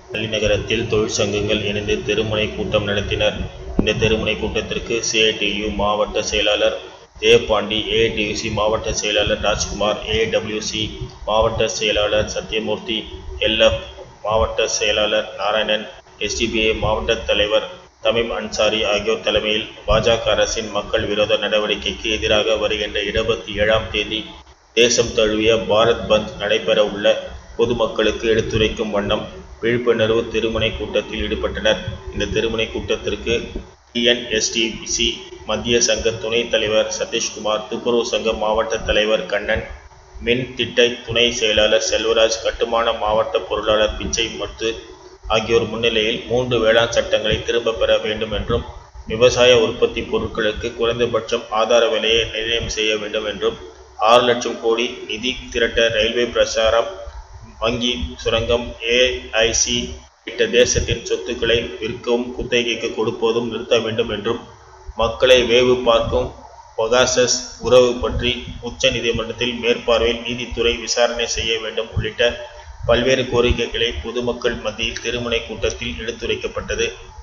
அலிநகரத்தில் தொழிற்சங்கங்கள் இணைந்து தெருமுனை கூட்டம் நடத்தினர் இந்த தெருமுனை கூட்டத்திற்கு சிஐடியு மாவட்ட செயலாளர் ஜெயபாண்டி ஏஐடியுசி மாவட்ட செயலாளர் ராஜ்குமார் ஏடபிள்யூசி மாவட்ட செயலாளர் சத்யமூர்த்தி எல்எஃப் மாவட்ட செயலாளர் நாராயணன் எஸ்டிபிஐ மாவட்ட தலைவர் தமீம் அன்சாரி ஆகியோர் தலைமையில் பாஜக அரசின் மக்கள் விரோத நடவடிக்கைக்கு எதிராக வருகின்ற இருபத்தி ஏழாம் தேதி தேசம் தழுவிய பாரத் பந்த் நடைபெற உள்ள பொதுமக்களுக்கு எடுத்துரைக்கும் வண்ணம் விழிப்புணர்வு திருமுனை கூட்டத்தில் ஈடுபட்டனர் இந்த திருமுனை கூட்டத்திற்கு டிஎன்எஸ்டிசி மத்திய சங்க துணைத் தலைவர் சதீஷ்குமார் துப்புரவு சங்க மாவட்ட தலைவர் கண்ணன் மின் திட்ட துணை செயலாளர் செல்வராஜ் கட்டுமான மாவட்ட பொருளாளர் பிச்சை முத்து ஆகியோர் முன்னிலையில் மூன்று வேளாண் சட்டங்களை திரும்பப் பெற வேண்டும் என்றும் விவசாய உற்பத்தி பொருட்களுக்கு குறைந்தபட்சம் ஆதார விலையை நிர்ணயம் செய்ய வேண்டும் என்றும் ஆறு லட்சம் கோடி நிதி திரட்ட ரயில்வே பிரச்சாரம் வங்கி சுரங்கம் ஏஐசி உள்ளிட்ட தேசத்தின் சொத்துக்களை விற்கவும் குத்தகைக்கு கொடுப்பதும் நிறுத்த வேண்டும் என்றும் மக்களை வேவு பார்க்கும் பகாசஸ் உறவு பற்றி உச்ச நீதிமன்றத்தில் மேற்பார்வையில் நீதித்துறை விசாரணை செய்ய வேண்டும் உள்ளிட்ட பல்வேறு கோரிக்கைகளை பொதுமக்கள் மத்தியில் திருமுனை கூட்டத்தில் எடுத்துரைக்கப்பட்டது